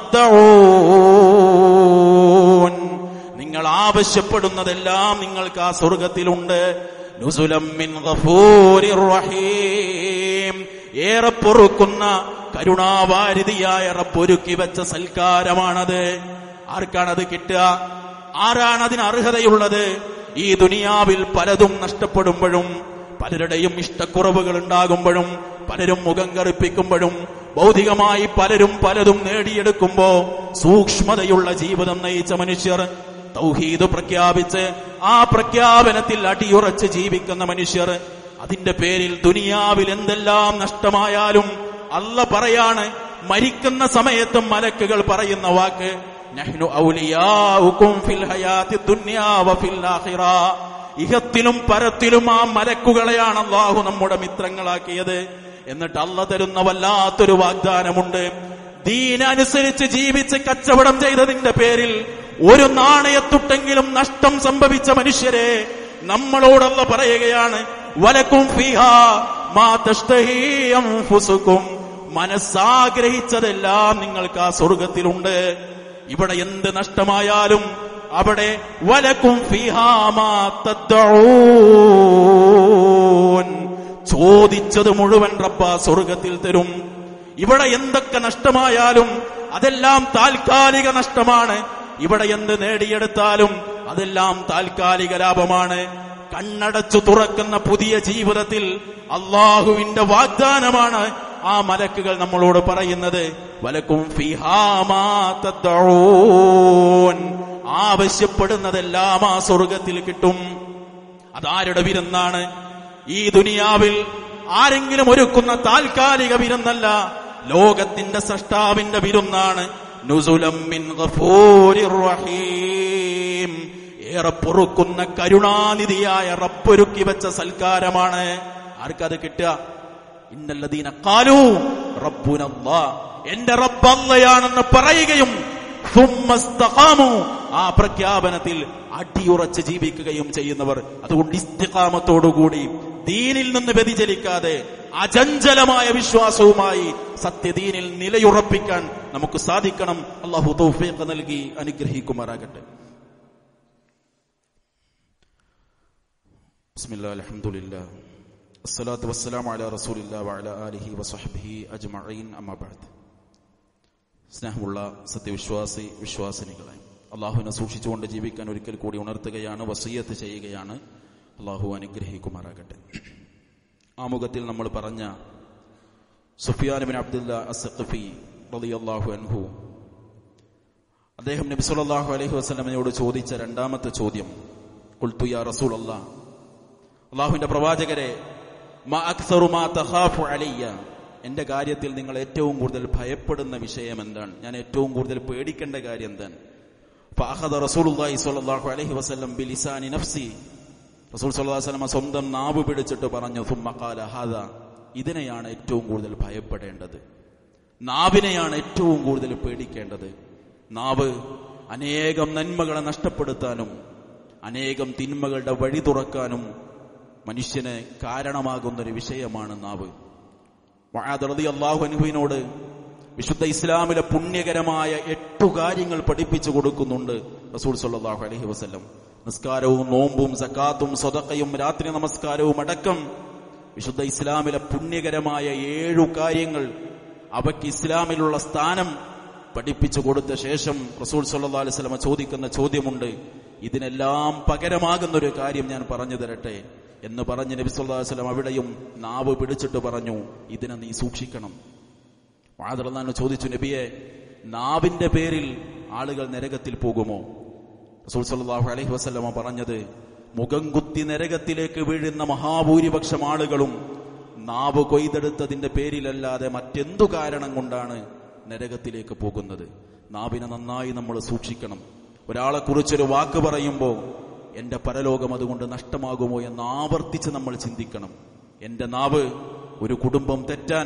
തദ്ദഊൻ നിങ്ങൾ ആവശ്യപ്പെടുന്നതെല്ലാം നിങ്ങൾക്ക് ആ സ്വർഗത്തിലുണ്ട് നുസുലം മിൻ ഗഫൂരിർ റഹീം ഏറെ പൊറുക്കുന്ന കരുണാവാരിതിയായ റബ്ബൊരുക്കി വെച്ച സൽക്കാരമാണത് ആർക്കാണത് കിട്ടുക ആരാണ് അതിന് അർഹതയുള്ളത് ഈ ദുനിയാവിൽ പലതും നഷ്ടപ്പെടുമ്പോഴും പലരുടെയും ഇഷ്ടക്കുറവുകൾ ഉണ്ടാകുമ്പോഴും പലരും മുഖം കറുപ്പിക്കുമ്പോഴും ഭൗതികമായി പലരും പലതും നേടിയെടുക്കുമ്പോ സൂക്ഷ്മതയുള്ള ജീവിതം നയിച്ച മനുഷ്യർ തൗഹീദ് പ്രഖ്യാപിച്ച് ആ പ്രഖ്യാപനത്തിൽ അടിയുറച്ച് ജീവിക്കുന്ന മനുഷ്യർ അതിന്റെ പേരിൽ ദുനിയാവിൽ എന്തെല്ലാം നഷ്ടമായാലും അല്ല പറയാണ് മരിക്കുന്ന സമയത്തും മലക്കുകൾ പറയുന്ന വാക്ക് നഹ്നു ഔലിയാഉകും ഫിൽ ഹയാത്തി ദുനിയാ വഫിൽ ആഖിറ ഇഹത്തിലും പരത്തിലും ആ മലക്കുകളെയാണ് അള്ളാഹു നമ്മുടെ മിത്രങ്ങളാക്കിയത് എന്നിട്ട് അല്ല തരുന്ന വല്ലാത്തൊരു വാഗ്ദാനമുണ്ട് ദീനനുസരിച്ച് ജീവിച്ച് കച്ചവടം ചെയ്തതിന്റെ പേരിൽ ഒരു നാണയത്തുട്ടെങ്കിലും നഷ്ടം സംഭവിച്ച മനുഷ്യരെ നമ്മളോടല്ല പറയുകയാണ് വലക്കും ഫിഹാ മാ തഷ്തഹീ അൻഫുസുകും മനസ്സാഗ്രഹിച്ചതെല്ലാം നിങ്ങൾക്ക് ആ സ്വർഗത്തിലുണ്ട് ഇവിടെ എന്ത് നഷ്ടമായാലും അവിടെ വലക്കും ഫിഹാ മാ തദ്ദഊൻ ചോദിച്ചത് മുഴുവൻ റബ്ബ സ്വർഗത്തിൽ തരും ഇവിടെ എന്തൊക്കെ നഷ്ടമായാലും അതെല്ലാം താൽക്കാലിക നഷ്ടമാണ് ഇവിടെ എന്ത് നേടിയെടുത്താലും അതെല്ലാം താൽക്കാലിക ലാഭമാണ് കണ്ണടച്ചു തുറക്കുന്ന പുതിയ ജീവിതത്തിൽ അള്ളാഹുവിന്റെ വാഗ്ദാനമാണ് ആ മലക്കുകൾ നമ്മളോട് പറയുന്നത് വലക്കും ഫിഹാമാ തദ്ദഊൻ ആവശ്യപ്പെടുന്നതെല്ലാം ആ സ്വർഗത്തിൽ കിട്ടും അതാരുടെ വിരുന്നാണ് ഈ ദുനിയാവിൽ ആരെങ്കിലും ഒരുക്കുന്ന താൽക്കാലിക വിരുന്നല്ല ലോകത്തിന്റെ സൃഷ്ടാവിന്റെ വിരുന്നാണ് നുസുലം മിൻ ഗഫൂരിർ റഹീം ഏറെ പൊറുക്കുന്ന കരുണാനിധിയായ റബ്ബൊരുക്കി വെച്ച സൽക്കാരമാണ് ആർക്കത് കിട്ടുക ഇന്നല്ലദീന കാലു റബ്ബുനല്ലാ എന്റെ റബ്ബല്ലയാണെന്ന് പറയുകയും ثم استقاموا ആ പ്രഖ്യാപനത്തിൽ അടിയുറച്ച് ജീവിക്കുകയും ചെയ്യുന്നവർ അതുകൊണ്ട് ഇസ്തിഖാമത്തോടുകൂടി ദീനിൽ നിന്ന് വ്യതിചലിക്കാതെ അചഞ്ചലമായ വിശ്വാസവുമായി സത്യദീനിൽ നിലയുറപ്പിക്കാൻ നമുക്ക് സാധിക്കണം അള്ളാഹു തൗഫീഖ് നൽകി അനുഗ്രഹിക്കുമാറാകട്ടെ ബിസ്മില്ലാ അൽഹംദുലില്ലാ അസ്സലാത്തു വസ്സലാമു അലാ റസൂലില്ലാ വഅലാ ആലിഹി വസഹ്ബിഹി അജ്മഈൻ അമ്മാ ബഅദ് സ്നേഹമുള്ള സത്യവിശ്വാസി വിശ്വാസിനികളെ അള്ളാഹുവിനെ സൂക്ഷിച്ചുകൊണ്ട് ജീവിക്കാൻ ഒരിക്കൽ കൂടി ഉണർത്തുകയാണ് വസീയത്ത് ചെയ്യുകയാണ് അള്ളാഹു അനുഗ്രഹിക്കുമാറാകട്ടെ ആമുഖത്തിൽ നമ്മൾ പറഞ്ഞ സുഫിയാൻ ബിൻ അബ്ദുല്ല അസഖഫി റളിയല്ലാഹു അൻഹു അദ്ദേഹം നബി സല്ലല്ലാഹു അലൈഹി വസല്ലമയോട് ചോദിച്ച രണ്ടാമത്തെ ചോദ്യം ഖുൽതു യാ റസൂലല്ലാഹ് അള്ളാഹുവിന്റെ പ്രവാചകരെ മാ അക്സറു മാ തഖാഫു അലയ്യ എന്റെ കാര്യത്തിൽ നിങ്ങൾ ഏറ്റവും കൂടുതൽ ഭയപ്പെടുന്ന വിഷയം എന്താണ് ഞാൻ ഏറ്റവും കൂടുതൽ പേടിക്കേണ്ട കാര്യം എന്താണ് ഫഅഖദ റസൂലുള്ളാഹി സ്വല്ലല്ലാഹു അലൈഹി വസല്ലം ബിലിസാനി നഫ്സി റസൂൽ സ്വല്ലല്ലാഹു അലൈഹി വസല്ലം സ്വന്തം നാവ് പിടിച്ചിട്ട് പറഞ്ഞു സുമ്മ ഖാല ഹാദ ഇതിനെയാണ് ഏറ്റവും കൂടുതൽ ഭയപ്പെടേണ്ടത് നാവിനെയാണ് ഏറ്റവും കൂടുതൽ പേടിക്കേണ്ടത് നാവ് അനേകം നന്മകളെ നഷ്ടപ്പെടുത്താനും അനേകം തിന്മകളുടെ വഴി തുറക്കാനും മനുഷ്യന് കാരണമാകുന്ന ഒരു വിഷയമാണ് നാവ് മഹാദർദി അള്ളാഹു അനുഹുവിനോട് വിശുദ്ധ ഇസ്ലാമിലെ പുണ്യകരമായ എട്ടു കാര്യങ്ങൾ പഠിപ്പിച്ചു കൊടുക്കുന്നുണ്ട് റസൂൽ സല്ലാഹു അലഹി വസ്ല്ലം നിസ്കാരവും നോമ്പും സക്കാത്തും സ്വതക്കയും രാത്രി നമസ്കാരവും അടക്കം വിശുദ്ധ ഇസ്ലാമിലെ പുണ്യകരമായ ഏഴു കാര്യങ്ങൾ അവയ്ക്ക് ഇസ്ലാമിലുള്ള സ്ഥാനം പഠിപ്പിച്ചു കൊടുത്ത ശേഷം റസൂൽ സല്ലാ അലൈഹി സ്വലമ ചോദിക്കുന്ന ചോദ്യമുണ്ട് ഇതിനെല്ലാം പകരമാകുന്ന ഒരു കാര്യം ഞാൻ പറഞ്ഞു തരട്ടെ എന്ന് പറഞ്ഞ് നബി സല്ലല്ലാഹു അലൈഹി വസല്ലം അവിടെയും നാവ് പിടിച്ചിട്ട് പറഞ്ഞു ഇതിനെ നീ സൂക്ഷിക്കണം വാദറന്നാണ് ചോദിച്ചു നബിയെ നാവിന്റെ പേരിൽ ആളുകൾ നരകത്തിൽ പോകുമോ റസൂൽ സല്ലല്ലാഹു അലൈഹി വസല്ലമ പറഞ്ഞത് മുഖം കുത്തി നരകത്തിലേക്ക് വീഴുന്ന മഹാഭൂരിപക്ഷം ആളുകളും നാവ് കൊയ്തെടുത്തതിന്റെ പേരിലല്ലാതെ മറ്റെന്തു കാരണം കൊണ്ടാണ് നരകത്തിലേക്ക് പോകുന്നത് നാവിനെ നന്നായി നമ്മൾ സൂക്ഷിക്കണം ഒരാളെ കുറിച്ചൊരു വാക്ക് പറയുമ്പോൾ എന്റെ പരലോകം അതുകൊണ്ട് നഷ്ടമാകുമോ എന്ന് ആവർത്തിച്ച് നമ്മൾ ചിന്തിക്കണം എന്റെ നാവ് ഒരു കുടുംബം തെറ്റാൻ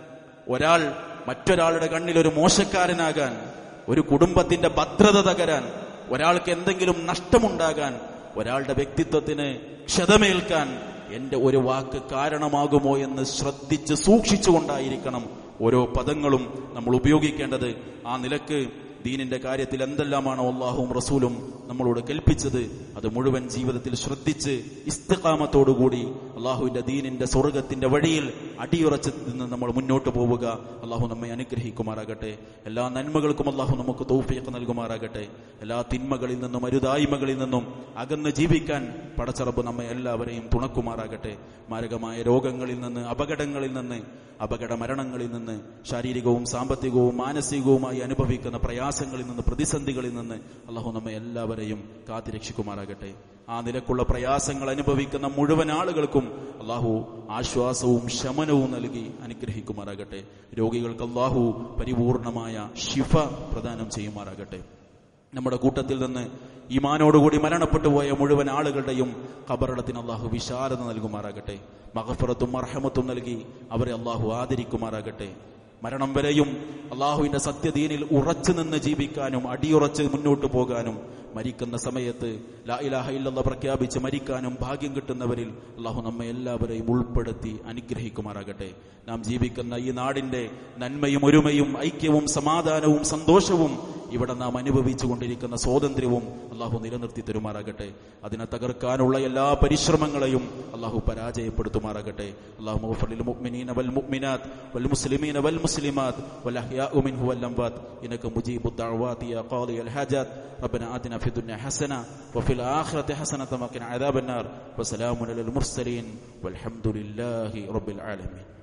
ഒരാൾ മറ്റൊരാളുടെ കണ്ണിൽ ഒരു മോശക്കാരനാകാൻ ഒരു കുടുംബത്തിന്റെ ഭദ്രത തകരാൻ ഒരാൾക്ക് എന്തെങ്കിലും നഷ്ടമുണ്ടാകാൻ ഒരാളുടെ വ്യക്തിത്വത്തിന് ക്ഷതമേൽക്കാൻ എന്റെ ഒരു വാക്ക് കാരണമാകുമോ എന്ന് ശ്രദ്ധിച്ച് സൂക്ഷിച്ചുകൊണ്ടായിരിക്കണം ഓരോ പദങ്ങളും നമ്മൾ ഉപയോഗിക്കേണ്ടത് ആ നിലക്ക് ദീനിന്റെ കാര്യത്തിൽ എന്തെല്ലാമാണോ അള്ളാഹുവും റസൂലും നമ്മളോട് കൽപ്പിച്ചത് അത് മുഴുവൻ ജീവിതത്തിൽ ശ്രദ്ധിച്ച് ഇസ്തകാമത്തോടുകൂടി അള്ളാഹുവിന്റെ ദീനിന്റെ സ്വർഗത്തിന്റെ വഴിയിൽ അടിയുറച്ച് നിന്ന് നമ്മൾ മുന്നോട്ട് പോവുക അള്ളാഹു നമ്മെ അനുഗ്രഹിക്കുമാറാകട്ടെ എല്ലാ നന്മകൾക്കും അള്ളാഹു നമുക്ക് തൗഫീഖ് നൽകുമാറാകട്ടെ എല്ലാ തിന്മകളിൽ നിന്നും അരുതായ്മകളിൽ നിന്നും അകന്ന് ജീവിക്കാൻ പടച്ചറബ് നമ്മെ എല്ലാവരെയും തുണക്കുമാറാകട്ടെ മാരകമായ രോഗങ്ങളിൽ നിന്ന് അപകടങ്ങളിൽ നിന്ന് അപകട മരണങ്ങളിൽ നിന്ന് ശാരീരികവും സാമ്പത്തികവും മാനസികവുമായി അനുഭവിക്കുന്ന പ്രയാസങ്ങളിൽ നിന്ന് പ്രതിസന്ധികളിൽ നിന്ന് അള്ളാഹു നമ്മെ എല്ലാവരെയും കാത്തിരക്ഷിക്കുമാറാകട്ടെ ആ നിലക്കുള്ള പ്രയാസങ്ങൾ അനുഭവിക്കുന്ന മുഴുവൻ ആളുകൾക്കും അള്ളാഹു ആശ്വാസവും ശമനവും നൽകി അനുഗ്രഹിക്കുമാറാകട്ടെ രോഗികൾക്ക് അള്ളാഹു പരിപൂർണമായ ശിഫ പ്രദാനം ചെയ്യുമാറാകട്ടെ നമ്മുടെ കൂട്ടത്തിൽ നിന്ന് ഈമാനോടുകൂടി മരണപ്പെട്ടു പോയ മുഴുവൻ ആളുകളുടെയും ഖബറടത്തിന് അള്ളാഹു വിശാലത നൽകുമാറാകട്ടെ മഹഫറത്തും അർഹമത്തും നൽകി അവരെ അള്ളാഹു ആദരിക്കുമാറാകട്ടെ മരണം വരെയും അള്ളാഹുവിന്റെ സത്യദീനിൽ ഉറച്ചു നിന്ന് ജീവിക്കാനും അടിയുറച്ച് മുന്നോട്ട് പോകാനും മരിക്കുന്ന സമയത്ത് ലാ ഇലാഹ ഇല്ലല്ലാ പ്രഖ്യാപിച്ച് മരിക്കാനും ഭാഗ്യം കിട്ടുന്നവരിൽ അള്ളാഹു നമ്മെ എല്ലാവരെയും ഉൾപ്പെടുത്തി അനുഗ്രഹിക്കുമാറാകട്ടെ നാം ജീവിക്കുന്ന ഈ നാടിന്റെ നന്മയും ഒരുമയും ഐക്യവും സമാധാനവും സന്തോഷവും ഇവിടെ നാം അനുഭവിച്ചു കൊണ്ടിരിക്കുന്ന സ്വാതന്ത്ര്യവും അള്ളാഹു നിലനിർത്തി തരുമാറാകട്ടെ അതിനെ തകർക്കാനുള്ള എല്ലാ പരിശ്രമങ്ങളെയും അള്ളാഹു പരാജയപ്പെടുത്തുമാറാകട്ടെ അള്ളാഹു മുഗ്ഫിർ മുഅ്മിനീന വൽ മുഅ്മിനാത്ത് വൽ മുസ്ലിമീന വൽ മുസ്ലിമാത്ത് വൽ അഹ്യാഉ മിൻഹു വൽ അംവാത്ത് ഇന്നക മുജീബു ദഅവാതി യാ ഖാദി അൽ ഹാജാത്ത് ربنا آتنا في الدنيا حسنة وفي الآخرة حسنة وقنا عذاب النار وسلام على المرسلين والحمد لله رب العالمين